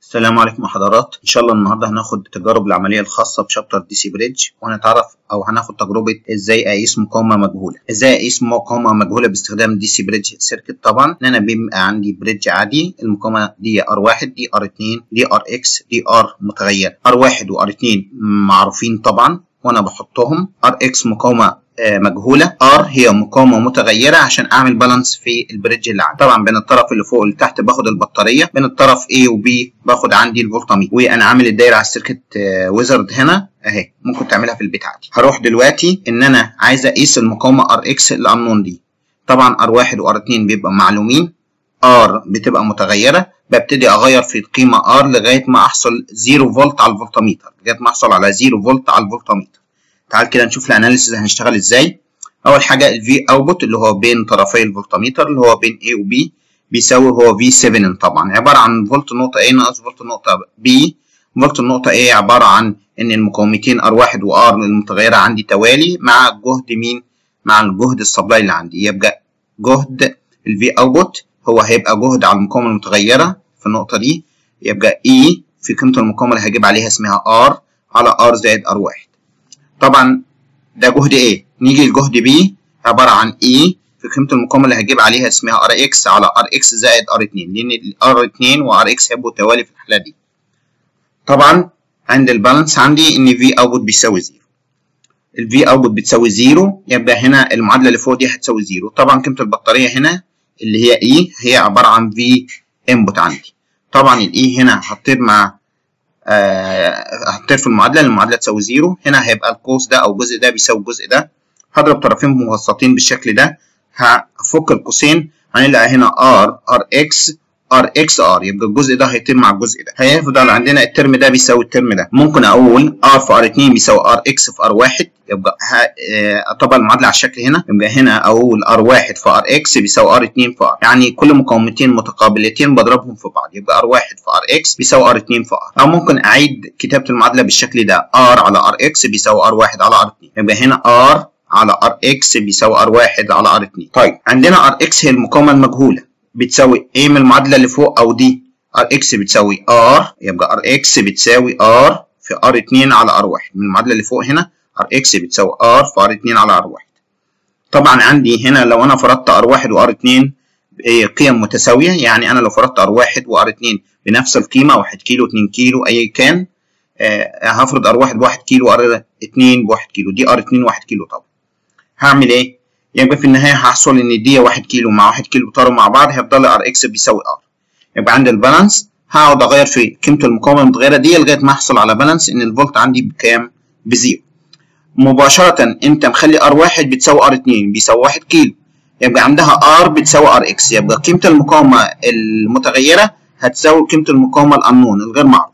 السلام عليكم يا حضرات ان شاء الله النهارده هناخد التجارب العمليه الخاصه بشابتر دي سي بريدج وهنتعرف او هناخد تجربه ازاي اقيس مقاومه مجهوله ازاي اقيس مقاومه مجهوله باستخدام دي سي بريدج سيركت طبعا ان انا بيبقى عندي بريدج عادي المقاومه دي ار 1 دي ار 2 دي ار اكس دي ار متغيره ار 1 وار 2 معروفين طبعا وانا بحطهم ار اكس مقاومه مجهوله ار هي مقاومه متغيره عشان اعمل بالانس في البريدج اللي عندي طبعا بين الطرف اللي فوق واللي تحت باخد البطاريه بين الطرف A و B باخد عندي الفولتميتر وانا عامل الدايره على السيركت ويزرد هنا اهي ممكن تعملها في البيت عادي هروح دلوقتي ان انا عايز اقيس المقاومه ار اكس الانون دي طبعا ار 1 وار 2 بيبقى معلومين ار بتبقى متغيره ببتدي اغير في القيمه ار لغايه ما احصل 0 فولت على الفولتميتر لغايه ما احصل على 0 فولت على الفولتميتر تعال كده نشوف الاناليسيز هنشتغل ازاي اول حاجه الفي اوتبوت اللي هو بين طرفي الفولتميتر اللي هو بين A و B بيساوي هو في 7 طبعا عباره عن فولت نقطه A ناقص فولت نقطه B فولت النقطه A عباره عن ان المقاومتين R1 و R المتغيره عندي توالي مع جهد مين مع الجهد السبلاي اللي عندي يبقى جهد الفي اوتبوت هو هيبقى جهد على المقاومه المتغيره في النقطه دي يبقى E في قيمه المقاومه اللي هجيب عليها اسمها R على R زائد R1 طبعا ده جهد A نيجي لجهد B عبارة عن E في قيمة المقاومة اللي هجيب عليها اسمها RX على RX زائد R2 لأن R2 و RX هيبقوا توالي في الحالة دي طبعا عند البالانس عندي إن V output بيساوي زيرو ال V output بتساوي زيرو يبقى هنا المعادلة اللي فوق دي هتساوي زيرو طبعا قيمة البطارية هنا اللي هي E هي عبارة عن V input عندي طبعا ال E هنا هتطير مع هتطير في المعادله المعادله تساوي زيرو هنا هيبقى القوس ده او الجزء ده بيساوي الجزء ده هضرب طرفين موسطين بالشكل ده هفك القوسين هنلاقي هنا ار ار اكس ار اكس ار يبقى الجزء ده هيطير مع الجزء ده هيفضل عندنا الترم ده بيساوي الترم ده ممكن اقول ار في ار 2 بيساوي ار اكس في ار 1 يبقى اطبق المعادله على الشكل هنا يبقى هنا اقول ار 1 في ار اكس بيساوي ار 2 في ار يعني كل مقاومتين متقابلتين بضربهم في بعض يبقى ار 1 في ار اكس بيساوي ار 2 في ار او ممكن اعيد كتابه المعادله بالشكل ده ار على ار اكس بيساوي ار 1 على ار 2 يبقى هنا ار على ار اكس بيساوي ار 1 على ار 2 طيب عندنا ار اكس هي المقاومه المجهوله بتساوي ايه من المعادله اللي فوق او دي ار اكس بتساوي ار يبقى ار اكس بتساوي ار في ار 2 على ار 1 من المعادله اللي فوق هنا ار اكس بتساوي ار في ار 2 على ار 1 طبعا عندي هنا لو انا فرضت ار 1 وار 2 قيم متساويه يعني انا لو فرضت ار 1 وار 2 بنفس القيمه 1 كيلو 2 كيلو اي كان آه هفرض ار 1 ب 1 كيلو ار 2 ب 1 كيلو دي ار 2 1 كيلو طبعا هعمل ايه؟ يبقى في النهايه هحصل ان دي 1 كيلو مع 1 كيلو طاروا مع بعض هيفضل ار اكس بيساوي ار يبقى عندي البالانس هقعد اغير في قيمه المقاومه المتغيره دي لغايه ما احصل على بالانس ان الفولت عندي بكام؟ بزيرو مباشره انت مخلي ار 1 بتساوي ار 2 بيساوي 1 كيلو يبقى عندها ار بتساوي ار اكس يبقى قيمه المقاومه المتغيره هتساوي قيمه المقاومه الانون الغير معروف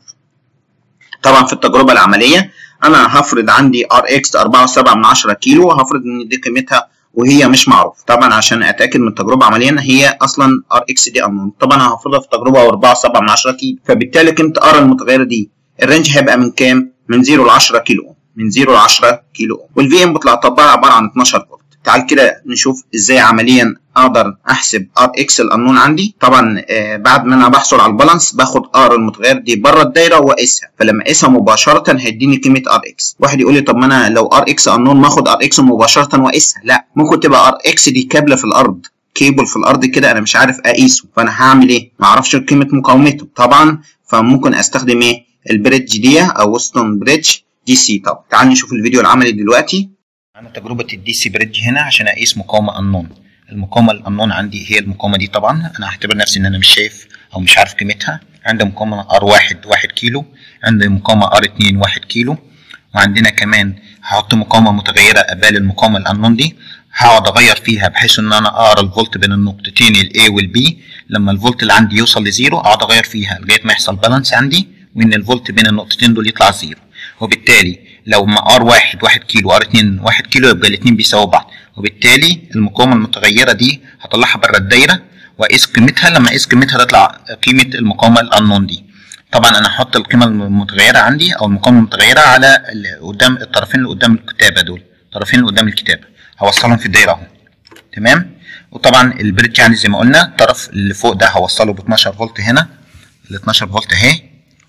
طبعا في التجربه العمليه انا هفرض عندي ار اكس 4.7 من 10 كيلو وهفرض ان دي قيمتها وهي مش معروفه طبعا عشان اتاكد من التجربه عمليا هي اصلا ار اكس دي انون طبعا انا هفرضها في التجربه 4.7 من 10 كيلو فبالتالي قيمه ار المتغيره دي الرينج هيبقى من كام من 0 ل 10 كيلو من 0 ل 10 كيلو والفي انبوت اللي هطبقها عباره عن 12 فولت تعال كده نشوف ازاي عمليا اقدر احسب ار اكس القانون عندي طبعا آه بعد ما انا بحصل على البالانس باخد ار المتغير دي بره الدايره واقيسها فلما اقيسها مباشره هيديني قيمه ار اكس واحد يقول لي طب ما انا لو ار اكس قانون ما اخد ار اكس مباشره واقيسها لا ممكن تبقى ار اكس دي كابله في الارض كيبل في الارض كده انا مش عارف اقيسه فانا هعمل ايه ما اعرفش قيمه مقاومته طبعا فممكن استخدم ايه البريدج دي او وستون بريدج دي سي طب تعال نشوف الفيديو العملي دلوقتي انا تجربه الدي سي بريدج هنا عشان اقيس مقاومه انون المقاومه الانون عندي هي المقاومه دي طبعا انا هعتبر نفسي ان انا مش شايف او مش عارف قيمتها عندي مقاومه ار 1 1 كيلو عندي مقاومه ار 2 1 كيلو وعندنا كمان هحط مقاومه متغيره قبال المقاومه الانون دي هقعد اغير فيها بحيث ان انا اقرا الفولت بين النقطتين الاي والبي لما الفولت اللي عندي يوصل لزيرو اقعد اغير فيها لغايه ما يحصل بالانس عندي وان الفولت بين النقطتين دول يطلع زيرو وبالتالي لو ما ار 1 1 كيلو ار 2 1 كيلو يبقى الاثنين بيساووا بعض وبالتالي المقاومه المتغيره دي هطلعها بره الدايره واقيس قيمتها لما اقيس قيمتها تطلع قيمه المقاومه الانون دي طبعا انا هحط القيمه المتغيره عندي او المقاومه المتغيره على قدام الطرفين اللي قدام الكتابه دول الطرفين اللي قدام الكتابه هوصلهم في الدايره اهو تمام وطبعا البريدج يعني زي ما قلنا الطرف اللي فوق ده هوصله ب 12 فولت هنا ال 12 فولت اهي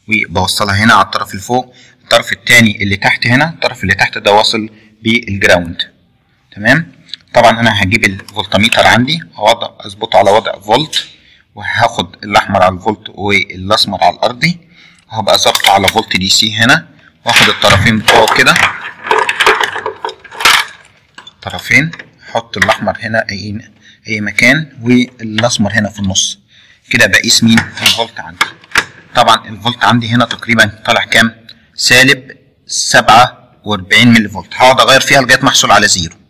وبوصلها هنا على الطرف اللي فوق الطرف الثاني اللي تحت هنا الطرف اللي تحت ده واصل بالجراوند تمام طبعا انا هجيب الفولتميتر عندي هوضع اظبطه على وضع فولت وهاخد الاحمر على الفولت والاسمر على الارضي وهبقى ظابطه على فولت دي سي هنا واخد الطرفين بتوعه كده طرفين احط الاحمر هنا اي اي مكان والاسمر هنا في النص كده بقيس مين الفولت عندي طبعا الفولت عندي هنا تقريبا طالع كام سالب 47 ملي فولت هقعد اغير فيها لغايه ما احصل على زيرو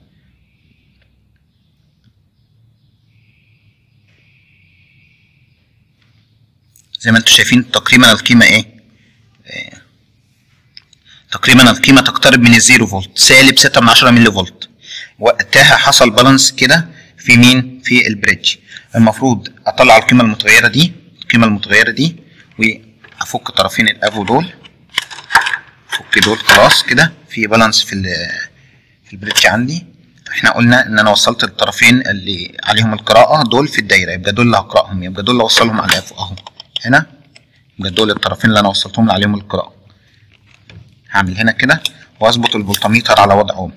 زي ما انتم شايفين تقريبا القيمه ايه آه، تقريبا القيمه تقترب من الزيرو فولت سالب 6 من 10 ملي فولت وقتها حصل بالانس كده في مين في البريدج المفروض اطلع القيمه المتغيره دي القيمه المتغيره دي وافك طرفين الافو دول افك دول خلاص كده في بالانس في في البريدج عندي احنا قلنا ان انا وصلت الطرفين اللي عليهم القراءه دول في الدايره يبقى دول اللي هقراهم يبقى دول اللي اوصلهم على الافو اهو هنا يبقى دول الطرفين اللي انا وصلتهم عليهم القراءه هعمل هنا كده واظبط الفولتميتر على وضعه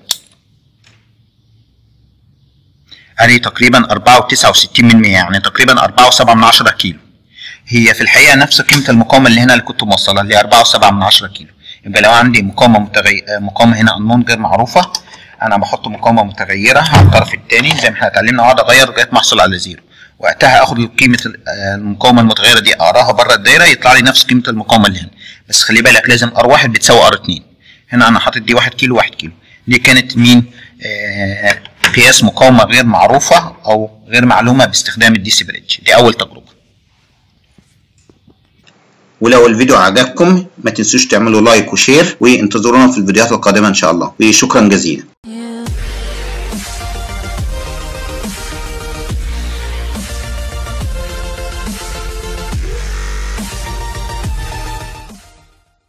ادي تقريبا أربعة وتسعة وستين من مية يعني تقريبا أربعة وسبعة من عشرة كيلو هي في الحقيقة نفس قيمة المقاومة اللي هنا اللي كنت موصلها اللي هي أربعة وسبعة من عشرة كيلو يبقى لو عندي مقاومة متغي... مقاومة هنا أنون غير معروفة أنا بحط مقاومة متغيرة على الطرف التاني زي ما احنا اتعلمنا أقعد أغير لغاية ما أحصل على زيرو وقتها آخد قيمة المقاومة المتغيرة دي أقراها بره الدايرة يطلع لي نفس قيمة المقاومة اللي هنا بس خلي بالك لازم ار واحد بتساوي ار اتنين هنا أنا حاطط دي واحد كيلو واحد كيلو دي كانت مين آه قياس مقاومة غير معروفة أو غير معلومة باستخدام الدي سي بريدج دي أول تجربة ولو الفيديو عجبكم ما تنسوش تعملوا لايك وشير وانتظرونا في الفيديوهات القادمة إن شاء الله وشكرا جزيلا